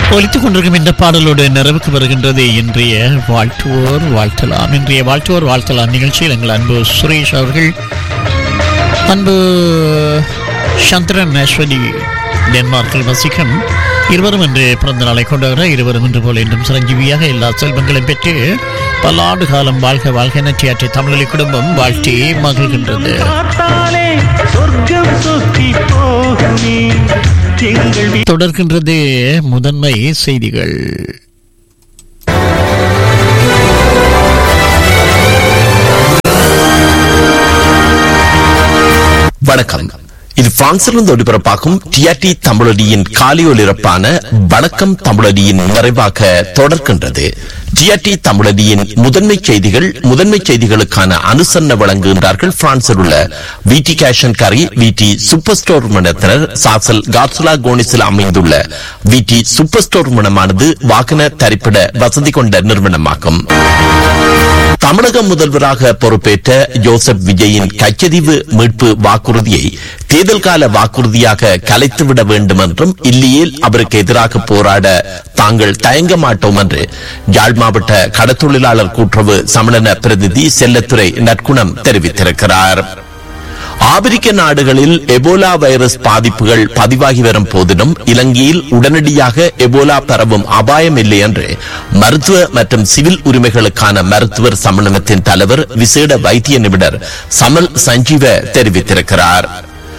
ஒலித்துக் கொண்டிருக்கும் இந்த பாடலோடு நிறைவுக்கு வருகின்றது இன்றைய வாழ்த்துவோர் வாழ்த்தலாம் இன்றைய வாழ்த்துவோர் வாழ்த்தலாம் நிகழ்ச்சியில் எங்கள் அன்பு சுரேஷ் அவர்கள் அன்பு சந்திரன் அஸ்வதி டென்மார்க்கில் வசிக்கும் இருவரும் இன்று பிறந்த நாளை கொண்டவர இருவரும் இன்று போல என்றும் சிரஞ்சீவியாக எல்லா செல்வங்களையும் பெற்று பல ஆண்டு காலம் வாழ்க வாழ்க நச்சியாற்றை தமிழொலி குடும்பம் வாழ்த்தி மகிழ்கின்றது பார்த்தாலே சொர்க்கம் சுத்தி போகுமே எங்கள் வீ- தொடர்கின்றது முதன்மை செய்திகள் வணக்கம் இது பிரான்சிலிருந்து ஒளிபரப்பாகும் டிஆர்டி தமிழொலியின் காலை ஒலிபரப்பான வணக்கம் தமிழொலியின் நிறைவாக தொடர்கின்றது டிஆர்டி தமிழொலியின் முதன்மை செய்திகள் முதன்மை செய்திகளுக்கான அனுசரணை வழங்குகின்றார்கள் பிரான்சில் உள்ள விடி கேஷன் கரி விடி சூப்பர் ஸ்டோர் நிறுவனத்தினர் சாசல் கார்சுலா கோனிஸில் அமைந்துள்ள விடி சூப்பர் ஸ்டோர் நிறுவனமானது வாகன தரிப்பிட வசதி கொண்ட நிறுவனமாகும் தமிழக முதல்வராக பொறுப்பேற்ற ஜோசப் விஜயின் கச்சதீவு மீட்பு வாக்குறுதியை தேர்தல் கால வாக்குறுதியாக கலைத்துவிட வேண்டும் என்றும் இல்லையேல் அவருக்கு எதிராக போராட தாங்கள் தயங்க மாட்டோம் என்று யாழ் மாவட்ட கடத்தொழிலாளர் கூட்டுறவு சம்மேளன பிரதிநிதி செல்லத்துறை நற்குணம் தெரிவித்திருக்கிறார் ஆப்பிரிக்க நாடுகளில் எபோலா வைரஸ் பாதிப்புகள் பதிவாகி வரும் போதிலும் இலங்கையில் உடனடியாக எபோலா பரவும் அபாயம் இல்லை என்று மருத்துவ மற்றும் சிவில் உரிமைகளுக்கான மருத்துவர் சம்மேளனத்தின் தலைவர் விசேட வைத்திய நிபுணர் சமல் சஞ்சீவ தெரிவித்திருக்கிறார்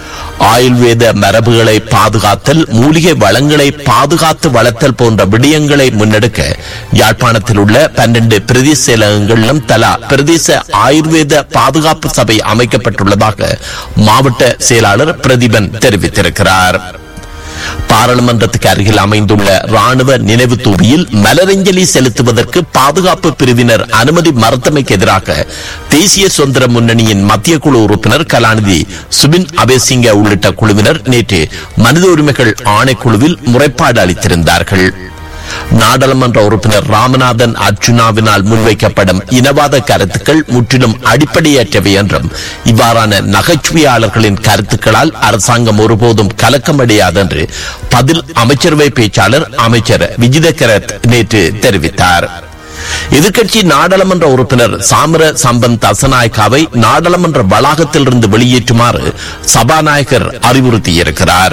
ஆயுர்வேத மரபுகளை பாதுகாத்தல் மூலிகை வளங்களை பாதுகாத்து வளர்த்தல் போன்ற விடயங்களை முன்னெடுக்க யாழ்ப்பாணத்தில் உள்ள பன்னெண்டு பிரதேச செயலகங்களிலும் தலா பிரதேச ஆயுர்வேத பாதுகாப்பு சபை அமைக்கப்பட்டுள்ளதாக மாவட்ட செயலாளர் பிரதீபன் தெரிவித்திருக்கிறார் பாராளுமன்றத்துக்கு அருகில் அமைந்துள்ள ராணுவ நினைவு தூபியில் மலரஞ்சலி செலுத்துவதற்கு பாதுகாப்பு பிரிவினர் அனுமதி மறுத்தமைக்கு எதிராக தேசிய சுதந்திர முன்னணியின் மத்திய குழு உறுப்பினர் கலாநிதி சுபின் அபேசிங்க உள்ளிட்ட குழுவினர் நேற்று மனித உரிமைகள் ஆணைக்குழுவில் முறைப்பாடு அளித்திருந்தார்கள் நாடாளுமன்ற உறுப்பினர் ராமநாதன் அர்ஜுனாவினால் முன்வைக்கப்படும் இனவாத கருத்துக்கள் முற்றிலும் அடிப்படையற்றவை என்றும் இவ்வாறான நகைச்சுவையாளர்களின் கருத்துக்களால் அரசாங்கம் ஒருபோதும் கலக்கமடையாது என்று பதில் அமைச்சரவை பேச்சாளர் அமைச்சர் விஜிதகரத் நேற்று தெரிவித்தார் எதிர்க்கட்சி நாடாளுமன்ற உறுப்பினர் சாமர சம்பந்த் தசநாயக்காவை நாடாளுமன்ற வளாகத்திலிருந்து வெளியேற்றுமாறு சபாநாயகர் அறிவுறுத்தியிருக்கிறார்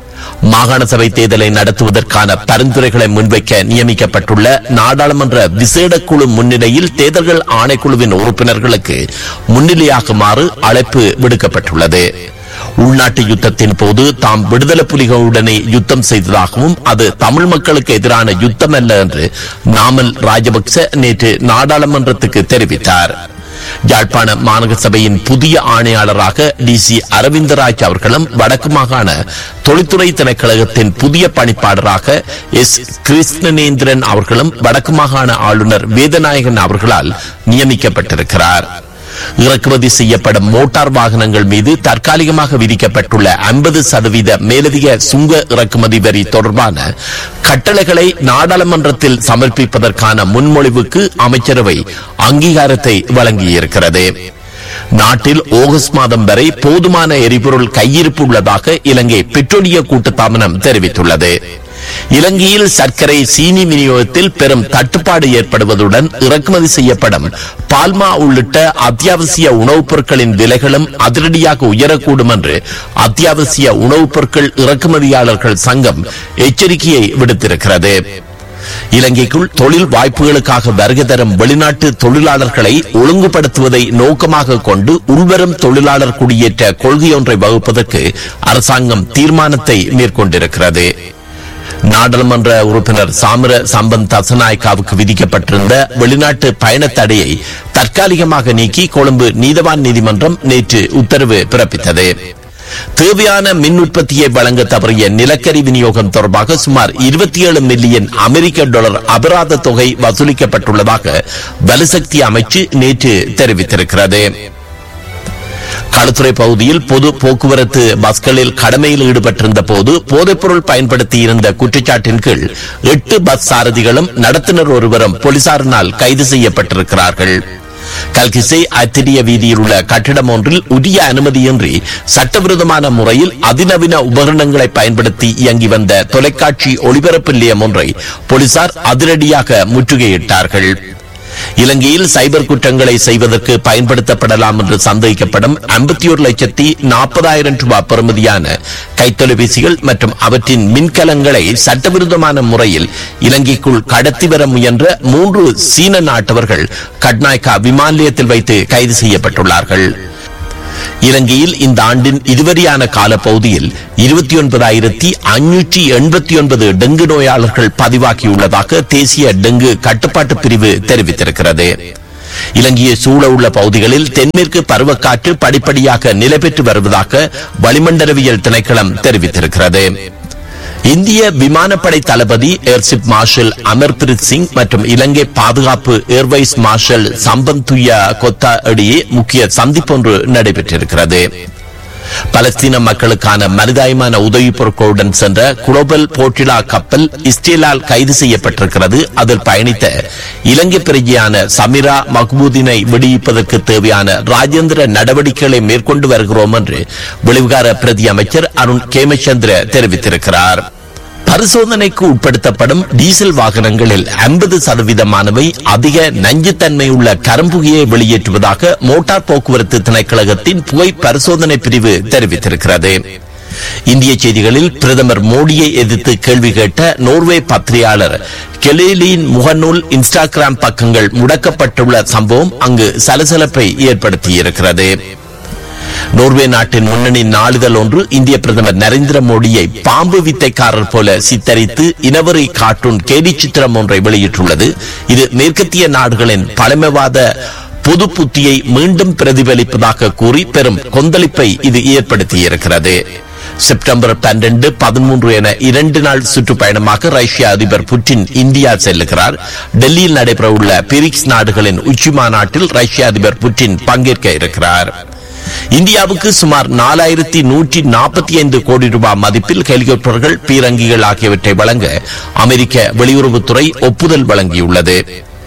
மாகாண சபை தேர்தலை நடத்துவதற்கான பரிந்துரைகளை முன்வைக்க நியமிக்கப்பட்டுள்ள நாடாளுமன்ற விசேட குழு முன்னிலையில் தேர்தல்கள் ஆணைக்குழுவின் உறுப்பினர்களுக்கு முன்னிலையாகுமாறு அழைப்பு விடுக்கப்பட்டுள்ளது உள்நாட்டு யுத்தத்தின் போது தாம் விடுதலை புலிகளுடனே யுத்தம் செய்ததாகவும் அது தமிழ் மக்களுக்கு எதிரான யுத்தம் அல்ல என்று நாமல் ராஜபக்ச நேற்று நாடாளுமன்றத்துக்கு தெரிவித்தார் யாழ்ப்பாண மாநகர சபையின் புதிய ஆணையாளராக டி சி அரவிந்தராஜ் அவர்களும் வடக்கு மாகாண தொழில்துறை திணைக்களகத்தின் புதிய பணிப்பாளராக எஸ் கிருஷ்ணநேந்திரன் அவர்களும் வடக்கு மாகாண ஆளுநர் வேதநாயகன் அவர்களால் நியமிக்கப்பட்டிருக்கிறார் இறக்குமதி செய்யப்படும் மோட்டார் வாகனங்கள் மீது தற்காலிகமாக விதிக்கப்பட்டுள்ள ஐம்பது சதவீத மேலதிக சுங்க இறக்குமதி வரி தொடர்பான கட்டளைகளை நாடாளுமன்றத்தில் சமர்ப்பிப்பதற்கான முன்மொழிவுக்கு அமைச்சரவை அங்கீகாரத்தை வழங்கியிருக்கிறது நாட்டில் ஆகஸ்ட் மாதம் வரை போதுமான எரிபொருள் கையிருப்பு உள்ளதாக இலங்கை பெட்ரோலிய கூட்டுத்தாபனம் தெரிவித்துள்ளது இலங்கையில் சர்க்கரை சீனி விநியோகத்தில் பெரும் தட்டுப்பாடு ஏற்படுவதுடன் இறக்குமதி செய்யப்படும் பால்மா உள்ளிட்ட அத்தியாவசிய உணவுப் பொருட்களின் விலைகளும் அதிரடியாக உயரக்கூடும் என்று அத்தியாவசிய உணவுப் பொருட்கள் இறக்குமதியாளர்கள் சங்கம் எச்சரிக்கையை விடுத்திருக்கிறது இலங்கைக்குள் தொழில் வாய்ப்புகளுக்காக வருகை தரும் வெளிநாட்டு தொழிலாளர்களை ஒழுங்குபடுத்துவதை நோக்கமாக கொண்டு உள்வரும் தொழிலாளர் குடியேற்ற கொள்கையொன்றை வகுப்பதற்கு அரசாங்கம் தீர்மானத்தை மேற்கொண்டிருக்கிறது நாடாளுமன்ற உறுப்பினர் சாமர சம்பந்த் தசநாயக்காவுக்கு விதிக்கப்பட்டிருந்த வெளிநாட்டு பயண தடையை தற்காலிகமாக நீக்கி கொழும்பு நீதவான் நீதிமன்றம் நேற்று உத்தரவு பிறப்பித்தது தேவையான மின் உற்பத்தியை வழங்க தவறிய நிலக்கரி விநியோகம் தொடர்பாக சுமார் இருபத்தி ஏழு மில்லியன் அமெரிக்க டாலர் அபராத தொகை வசூலிக்கப்பட்டுள்ளதாக வலுசக்தி அமைச்சு நேற்று தெரிவித்திருக்கிறது களுத்துறை பகுதியில் பொது போக்குவரத்து பஸ்களில் கடமையில் ஈடுபட்டிருந்த போது போதைப்பொருள் பயன்படுத்தி இருந்த குற்றச்சாட்டின் கீழ் எட்டு பஸ் சாரதிகளும் நடத்துனர் ஒருவரும் போலீசாரினால் கைது செய்யப்பட்டிருக்கிறார்கள் கல்கிசை அத்திரிய வீதியில் உள்ள கட்டிடம் ஒன்றில் உரிய அனுமதியின்றி சட்டவிரோதமான முறையில் அதிநவீன உபகரணங்களை பயன்படுத்தி இயங்கி வந்த தொலைக்காட்சி ஒளிபரப்பு நிலையம் ஒன்றை போலீசார் அதிரடியாக முற்றுகையிட்டார்கள் இலங்கையில் சைபர் குற்றங்களை செய்வதற்கு பயன்படுத்தப்படலாம் என்று சந்தேகிக்கப்படும் ஐம்பத்தி ஒரு லட்சத்தி நாற்பதாயிரம் ரூபாய் பெறுமதியான கைத்தொலைபேசிகள் மற்றும் அவற்றின் மின்கலங்களை சட்டவிரோதமான முறையில் இலங்கைக்குள் கடத்தி வர முயன்ற மூன்று சீன நாட்டவர்கள் கட்நாயக்கா விமான நிலையத்தில் வைத்து கைது செய்யப்பட்டுள்ளார்கள் இலங்கையில் இந்த ஆண்டின் இதுவரையான காலப்பகுதியில் இருபத்தி ஒன்பதாயிரத்தி அஞ்சூற்றி எண்பத்தி ஒன்பது டெங்கு நோயாளர்கள் பதிவாகியுள்ளதாக தேசிய டெங்கு கட்டுப்பாட்டு பிரிவு தெரிவித்திருக்கிறது இலங்கையை சூழ உள்ள பகுதிகளில் தென்மேற்கு பருவக்காற்று படிப்படியாக நிலை பெற்று வருவதாக வளிமண்டலவியல் திணைக்களம் தெரிவித்திருக்கிறது இந்திய விமானப்படை தளபதி ஏர்சிப் மார்ஷல் அமர்பிரீத் சிங் மற்றும் இலங்கை பாதுகாப்பு ஏர்வைஸ் மார்ஷல் சம்பந்துயா கொத்தா இடையே முக்கிய சந்திப்பொன்று நடைபெற்றிருக்கிறது பலஸ்தீன மக்களுக்கான மனிதாயமான உதவிப் பொருட்களுடன் சென்ற குளோபல் போர்ட்டிலா கப்பல் இஸ்ரேலால் கைது செய்யப்பட்டிருக்கிறது அதில் பயணித்த இலங்கை பிரஜையான சமிரா மஹ்மூதினை விடுவிப்பதற்கு தேவையான ராஜேந்திர நடவடிக்கைகளை மேற்கொண்டு வருகிறோம் என்று வெளிவிகார பிரதி அமைச்சர் அருண் கேமச்சந்திர தெரிவித்திருக்கிறார் பரிசோதனைக்கு உட்படுத்தப்படும் டீசல் வாகனங்களில் ஐம்பது சதவீதமானவை அதிக நஞ்சுத்தன்மை உள்ள கரும்புகையை வெளியேற்றுவதாக மோட்டார் போக்குவரத்து திணைக்களகத்தின் புகை பரிசோதனை பிரிவு தெரிவித்திருக்கிறது இந்திய செய்திகளில் பிரதமர் மோடியை எதிர்த்து கேள்வி கேட்ட நோர்வே பத்திரிகையாளர் கெலேலியின் முகநூல் இன்ஸ்டாகிராம் பக்கங்கள் முடக்கப்பட்டுள்ள சம்பவம் அங்கு சலசலப்பை ஏற்படுத்தியிருக்கிறது நோர்வே நாட்டின் முன்னணி நாளிதழ் ஒன்று இந்திய பிரதமர் நரேந்திர மோடியை பாம்பு வித்தைக்காரர் போல சித்தரித்து இனவரி கார்ட்டூன் கேலி சித்திரம் ஒன்றை வெளியிட்டுள்ளது இது மேற்கத்திய நாடுகளின் பழமைவாத பொது புத்தியை மீண்டும் பிரதிபலிப்பதாக கூறி பெரும் கொந்தளிப்பை இது ஏற்படுத்தியிருக்கிறது செப்டம்பர் பன்னிரண்டு பதிமூன்று என இரண்டு நாள் சுற்றுப்பயணமாக ரஷ்ய அதிபர் புட்டின் இந்தியா செல்லுகிறார் டெல்லியில் நடைபெறவுள்ள பிரிக்ஸ் நாடுகளின் உச்சி மாநாட்டில் ரஷ்ய அதிபர் புட்டின் பங்கேற்க இருக்கிறார் இந்தியாவுக்கு சுமார் நாலாயிரத்தி நூற்றி நாற்பத்தி ஐந்து கோடி ரூபாய் மதிப்பில் ஹெலிகாப்டர்கள் பீரங்கிகள் ஆகியவற்றை வழங்க அமெரிக்க வெளியுறவுத்துறை ஒப்புதல் வழங்கியுள்ளது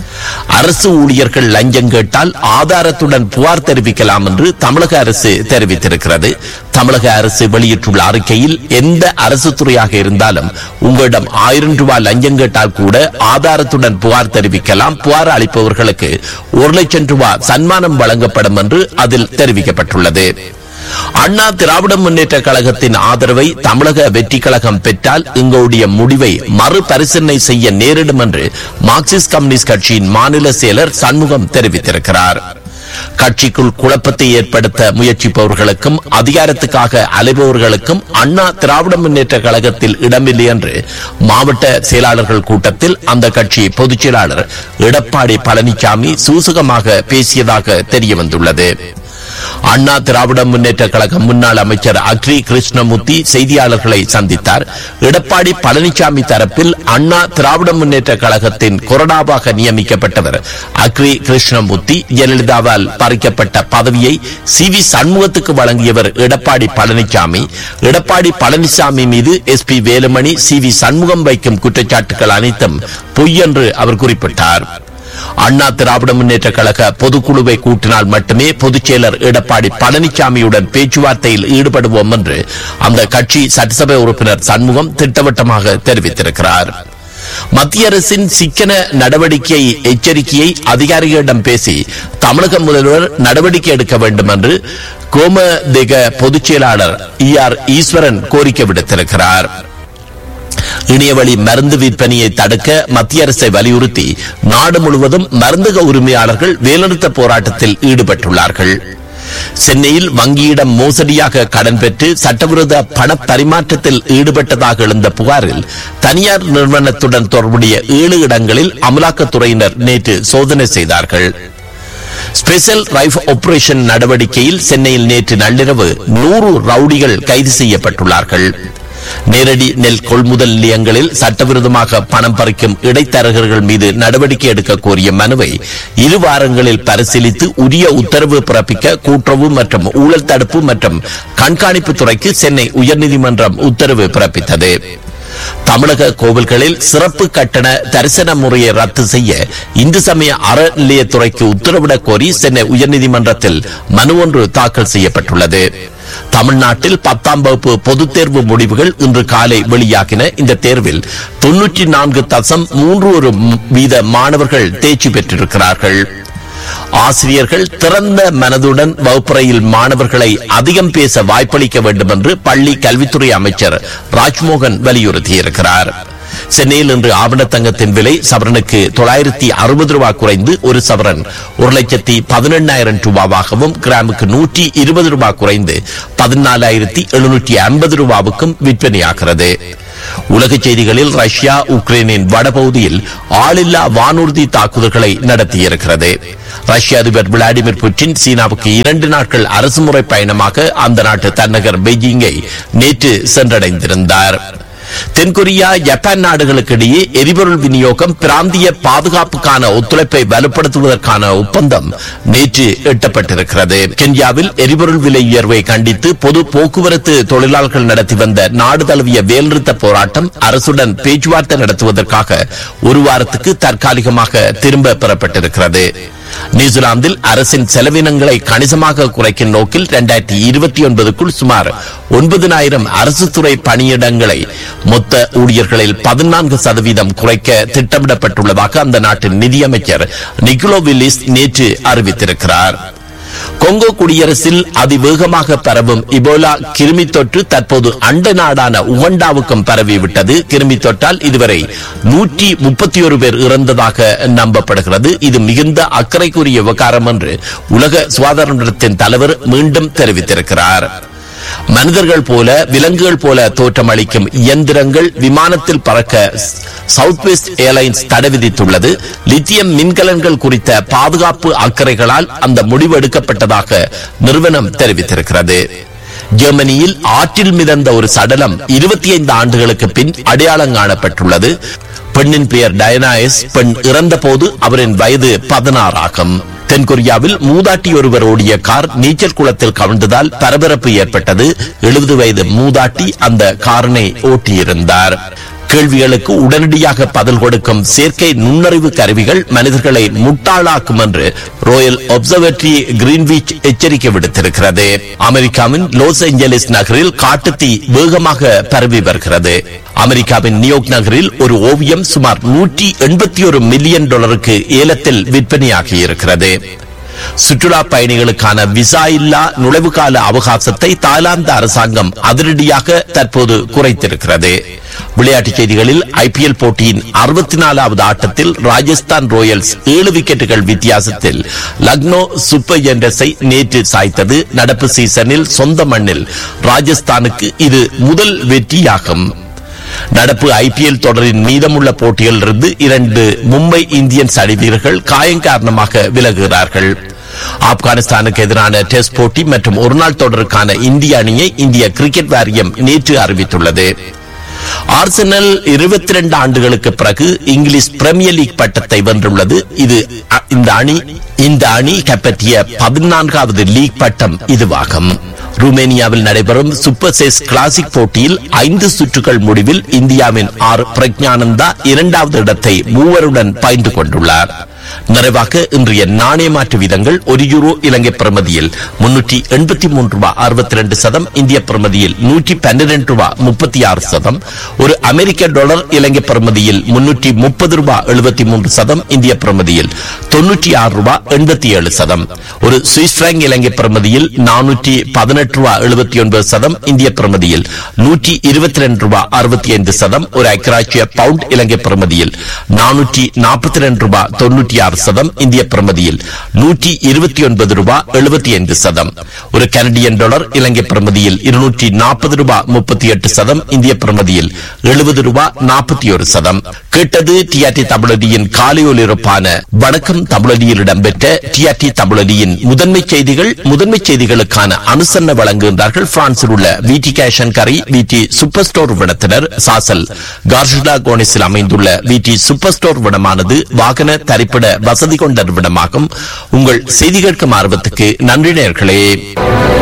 அரசு ஊழியர்கள் லஞ்சம் கேட்டால் ஆதாரத்துடன் புகார் தெரிவிக்கலாம் என்று தமிழக அரசு தெரிவித்திருக்கிறது தமிழக அரசு வெளியிட்டுள்ள அறிக்கையில் எந்த அரசு துறையாக இருந்தாலும் உங்களிடம் ஆயிரம் ரூபாய் லஞ்சம் கேட்டால் கூட ஆதாரத்துடன் புகார் தெரிவிக்கலாம் புகார் அளிப்பவர்களுக்கு ஒரு லட்சம் ரூபாய் சன்மானம் வழங்கப்படும் என்று அதில் தெரிவிக்கப்பட்டுள்ளது அண்ணா திராவிட முன்னேற்ற கழகத்தின் ஆதரவை தமிழக வெற்றி கழகம் பெற்றால் எங்களுடைய முடிவை மறுபரிசீலனை செய்ய நேரிடும் என்று மார்க்சிஸ்ட் கம்யூனிஸ்ட் கட்சியின் மாநில செயலர் சண்முகம் தெரிவித்திருக்கிறார் கட்சிக்குள் குழப்பத்தை ஏற்படுத்த முயற்சிப்பவர்களுக்கும் அதிகாரத்துக்காக அலைபவர்களுக்கும் அண்ணா திராவிட முன்னேற்ற கழகத்தில் இடமில்லை என்று மாவட்ட செயலாளர்கள் கூட்டத்தில் அந்த கட்சி பொதுச் செயலாளர் எடப்பாடி பழனிசாமி சூசகமாக பேசியதாக தெரியவந்துள்ளது அண்ணா திராவிட முன்னேற்ற கழக முன்னாள் அமைச்சர் அக்ரி கிருஷ்ணமூர்த்தி செய்தியாளர்களை சந்தித்தார் எடப்பாடி பழனிசாமி தரப்பில் அண்ணா திராவிட முன்னேற்ற கழகத்தின் கொறடாவாக நியமிக்கப்பட்டவர் அக்ரி கிருஷ்ணமூர்த்தி ஜெயலலிதாவால் பறிக்கப்பட்ட பதவியை சி வி சண்முகத்துக்கு வழங்கியவர் எடப்பாடி பழனிசாமி எடப்பாடி பழனிசாமி மீது S P Velumani C V Shanmugam வைக்கும் குற்றச்சாட்டுகள் அனைத்தும் பொய் என்று அவர் குறிப்பிட்டார் அண்ணா திராவிட முன்னேற்ற கழக பொதுக்குழுவை கூட்டினால் மட்டுமே பொதுச் செயலர் எடப்பாடி பழனிசாமியுடன் பேச்சுவார்த்தையில் ஈடுபடுவோம் என்று அந்த கட்சி சட்டசபை உறுப்பினர் சண்முகம் திட்டவட்டமாக தெரிவித்திருக்கிறார் மத்திய அரசின் சிக்கன நடவடிக்கை எச்சரிக்கையை அதிகாரிகளிடம் பேசி தமிழக முதல்வர் நடவடிக்கை எடுக்க வேண்டும் என்று கோமதேக பொதுச் செயலாளர் இ ஆர் ஈஸ்வரன் கோரிக்கை விடுத்திருக்கிறார் இணையவழி மருந்து விற்பனையை தடுக்க மத்திய அரசை வலியுறுத்தி நாடு முழுவதும் மருந்தக உரிமையாளர்கள் வேலைநிறுத்த போராட்டத்தில் ஈடுபட்டுள்ளார்கள் சென்னையில் வங்கியிடம் மோசடியாக கடன் பெற்று சட்டவிரோத பண பரிமாற்றத்தில் ஈடுபட்டதாக எழுந்த புகாரில் தனியார் நிறுவனத்துடன் தொடர்புடைய ஏழு இடங்களில் அமலாக்கத்துறையினர் நேற்று சோதனை செய்தார்கள் ஸ்பெஷல் ரைஃப் ஆபரேஷன் நடவடிக்கையில் சென்னையில் நேற்று நள்ளிரவு நூறு ரவுடிகள் கைது செய்யப்பட்டுள்ளார்கள் நேரடி நெல் கொள்முதல் நிலையங்களில் சட்டவிரோதமாக பணம் பறிக்கும் இடைத்தரகர்கள் மீது நடவடிக்கை எடுக்க கோரிய மனுவை இரு வாரங்களில் பரிசீலித்து உரிய உத்தரவு பிறப்பிக்க கூட்டுறவு மற்றும் ஊழல் தடுப்பு மற்றும் கண்காணிப்பு துறைக்கு சென்னை உயர்நீதிமன்றம் உத்தரவு பிறப்பித்தது தமிழக கோவில்களில் சிறப்பு கட்டண தரிசன முறையை ரத்து செய்ய இந்து சமய அறநிலையத்துறைக்கு உத்தரவிடக் கோரி சென்னை உயர்நீதிமன்றத்தில் மனு ஒன்று தாக்கல் செய்யப்பட்டுள்ளது தமிழ்நாட்டில் பத்தாம் வகுப்பு பொதுத் தேர்வு முடிவுகள் இன்று காலை வெளியாகின இந்த தேர்வில் தொன்னூற்றி நான்கு தசம் மூன்று ஒரு வீத மாணவர்கள் தேர்ச்சி பெற்றிருக்கிறார்கள் ஆசிரியர்கள் திறந்த மனதுடன் வகுப்பறையில் மாணவர்களை அதிகம் பேச வாய்ப்பளிக்க வேண்டும் என்று பள்ளி கல்வித்துறை அமைச்சர் ராஜ்மோகன் வலியுறுத்தியிருக்கிறார் சென்னையில் இன்று ஆவணத்தங்கத்தின் விலை சவரனுக்கு தொள்ளாயிரத்தி அறுபது ரூபாய் குறைந்து ஒரு சவரன் ஒரு லட்சத்தி பதினெண்ணாயிரம் ரூபாவாகவும் கிராமுக்கு நூற்றி இருபது ரூபாய் குறைந்து பதினாலாயிரத்தி எழுநூற்றி ஐம்பது ரூபாவுக்கும் விற்பனையாகிறது உலக செய்திகளில் ரஷ்யா உக்ரைனின் வடபகுதியில் ஆளில்லா வானூர்தி தாக்குதல்களை நடத்தியிருக்கிறது ரஷ்ய அதிபர் விளாடிமிர் புட்டின் சீனாவுக்கு இரண்டு நாட்கள் அரசுமுறை பயணமாக அந்த நாட்டு தலைநகர் பெய்ஜிங்கை நேற்று சென்றடைந்திருந்தார் தென்கொரியா ஜப்பான் நாடுகளுக்கு இடையே எரிபொருள் விநியோகம் பிராந்திய பாதுகாப்புக்கான ஒத்துழைப்பை வலுப்படுத்துவதற்கான ஒப்பந்தம் நேற்று எட்டப்பட்டிருக்கிறது கென்யாவில் எரிபொருள் விலை உயர்வை கண்டித்து பொது போக்குவரத்து தொழிலாளர்கள் நடத்தி வந்த நாடு தழுவிய வேல்நிறுத்த போராட்டம் அரசுடன் பேச்சுவார்த்தை நடத்துவதற்காக ஒரு வாரத்துக்கு தற்காலிகமாக திரும்ப பெறப்பட்டிருக்கிறது நியூசிலாந்தில் அரசின் செலவினங்களை கணிசமாக குறைக்கும் நோக்கில் இரண்டாயிரத்தி இருபத்தி ஒன்பதுக்குள் சுமார் ஒன்பதினாயிரம் அரசு துறை பணியிடங்களை மொத்த ஊழியர்களில் பதினான்கு சதவீதம் குறைக்க திட்டமிடப்பட்டுள்ளதாக அந்த நாட்டின் நிதியமைச்சர் நிக்கோலோ வில்லிஸ் நேற்று அறிவித்திருக்கிறார் கொங்கோ குடியரசில் அதிவேகமாக பரவும் இபோலா கிருமி தொற்று தற்போது அண்டை நாடான உகண்டாவுக்கும் பரவிவிட்டது கிருமி தொற்றால் இதுவரை நூற்றி முப்பத்தி ஒரு பேர் இறந்ததாக நம்பப்படுகிறது இது மிகுந்த அக்கறைக்குரிய விவகாரம் என்று உலக சுகாதார நிறுவனத்தின் தலைவர் மீண்டும் தெரிவித்திருக்கிறார் மனிதர்கள் போல விலங்குகள் போல தோற்றமளிக்கும் இயந்திரங்கள் விமானத்தில் பறக்க சவுத் வெஸ்ட் ஏர்லைன்ஸ் தடை விதித்துள்ளது லித்தியம் மின்கலன்கள் குறித்த பாதுகாப்பு அக்கறைகளால் அந்த முடிவு எடுக்கப்பட்டதாக நிறுவனம் தெரிவித்திருக்கிறது ஜெர்மனியில் ஆற்றில் மிதந்த ஒரு சடலம் இருபத்தி ஐந்து ஆண்டுகளுக்கு பின் அடையாளம் காணப்பட்டுள்ளது பெண்ணின் பெயர் டயனாயஸ் பெண் இறந்த போது அவரின் வயது பதினாறு ஆகும் தென்கொரியாவில் மூதாட்டி ஒருவர் ஓடிய கார் நீச்சல் குளத்தில் கவிழ்ந்ததால் பரபரப்பு ஏற்பட்டது எழுபது வயது மூதாட்டி அந்த காரனை ஓட்டியிருந்தார் கேள்விகளுக்கு உடனடியாக பதில் கொடுக்கும் செயற்கை நுண்ணறிவு கருவிகள் மனிதர்களை முட்டாளாக்கும் என்று ராயல் ஒப்சர்வேட்டரி கிரீன்விச் எச்சரிக்கை விடுத்திருக்கிறது அமெரிக்காவின் லாஸ் ஏஞ்சலிஸ் நகரில் காட்டுத்தீ வேகமாக பரவி வருகிறது அமெரிக்காவின் நியூயார்க் நகரில் ஒரு ஓவியம் சுமார் நூற்றி எண்பத்தி ஒரு மில்லியன் டாலருக்கு ஏலத்தில் விற்பனையாகி இருக்கிறது சுற்றுலா பயணிகளுக்கான விசா இல்லா நுழைவு கால அவகாசத்தை தாய்லாந்து அரசாங்கம் அதிரடியாக தற்போது குறைத்திருக்கிறது விளையாட்டுச் செய்திகளில் ஐபிஎல் போட்டியின் அறுபத்தி நாலாவது ஆட்டத்தில் ராஜஸ்தான் ராயல்ஸ் ஏழு விக்கெட்டுகள் வித்தியாசத்தில் லக்னோ சூப்பர் ஜெயண்டர்ஸை நேற்று சாய்த்தது நடப்பு சீசனில் சொந்த மண்ணில் ராஜஸ்தானுக்கு இது முதல் வெற்றியாகும் நடப்பு ஐபிஎல் தொடரின் மீதமுள்ள போட்டிகளிலிருந்து இரண்டு மும்பை இந்தியன்ஸ் அணி வீரர்கள் காயம் காரணமாக விலகுகிறார்கள் ஆப்கானிஸ்தானுக்கு எதிரான டெஸ்ட் போட்டி மற்றும் ஒருநாள் தொடருக்கான இந்திய அணியை இந்திய கிரிக்கெட் வாரியம் நேற்று அறிவித்துள்ளது ஆர்சனல் இருபத்தி ரெண்டு ஆண்டுகளுக்கு பிறகு இங்கிலீஷ் பிரீமியர் லீக் பட்டத்தை வென்றுள்ளது இது அ- இந்த அணி இந்த அணி கைப்பற்றிய பதினான்காவது லீக் பட்டம் இதுவாகும் ருமேனியாவில் நடைபெறும் சூப்பர் சேஸ் கிளாசிக் போட்டியில் ஐந்து சுற்றுகள் முடிவில் இந்தியாவின் ஆர் பிரக்ஞானந்தா இரண்டாவது இடத்தை மூவருடன் பகிர்ந்து கொண்டுள்ளார் நிறைவாக இன்றைய நாணய மாற்று வீதங்கள் ஒரு யூரோ இலங்கை பிரமதியில் முன்னூற்றி எண்பத்தி மூன்று ரூபாய் அறுபத்தி ரெண்டு சதம் இந்திய பிரமதியில் நூற்றி பன்னிரண்டு ரூபாய் முப்பத்தி ஆறு சதம் ஒரு அமெரிக்க டாலர் இலங்கை பிரமதியில் முன்னூற்றி முப்பது ரூபாய் எழுபத்தி மூன்று சதம் இந்திய பிரமதியில் தொன்னூற்றி ஆறு ரூபாய் எண்பத்தி ஏழு சதம் ஒரு சுவிஸ் பிராங்க் இலங்கை பிரமதியில் நானூற்றி பதினெட்டு ரூபாய் எழுபத்தி ஒன்பது சதம் இந்திய பிரமதியில் நூற்றி இருபத்தி ரெண்டு ரூபாய் அறுபத்தி ஐந்து சதம் ஒரு ஐக்கராட்சிய பவுண்ட் இலங்கை பிரமதியில் நானூற்றி நாற்பத்தி ரெண்டு ரூபாய் தொன்னூற்றி ஆறு சதம் இந்திய பிரமதியில் நூற்றி இருபத்தி ஒன்பது ரூபாய் எழுபத்தி ஐந்து சதம் ஒரு கனடியன் டாலர் இலங்கை பிரமதியில் இருநூற்றி நாற்பது ரூபாய் முப்பத்தி எட்டு சதம் இந்திய பிரமதியில் எழுபது ரூபாய் நாற்பத்தி ஒரு சதம் கேட்டது டிஆர்டி தமிழடியின் காலை ஒலிபரப்பான வணக்கம் தமிழடியில் இடம்பெற்ற டிஆர்டி தமிழடியின் முதன்மை செய்திகள் முதன்மை செய்திகளுக்கான அனுசரணை வழங்குகின்றார்கள் பிரான்சில் உள்ள விடி கேஷன் கரி விடி சூப்பர் ஸ்டோர் விடத்தினர் சாசல் கார்ஷிலா கோனிஸில் அமைந்துள்ள விடி சூப்பர் ஸ்டோர் விடமானது வாகன தரிப்பிட வசதி கொண்ட விடமாகும் உங்கள் செய்தி கேட்கும் ஆர்வத்துக்கு நன்றி நேர்களே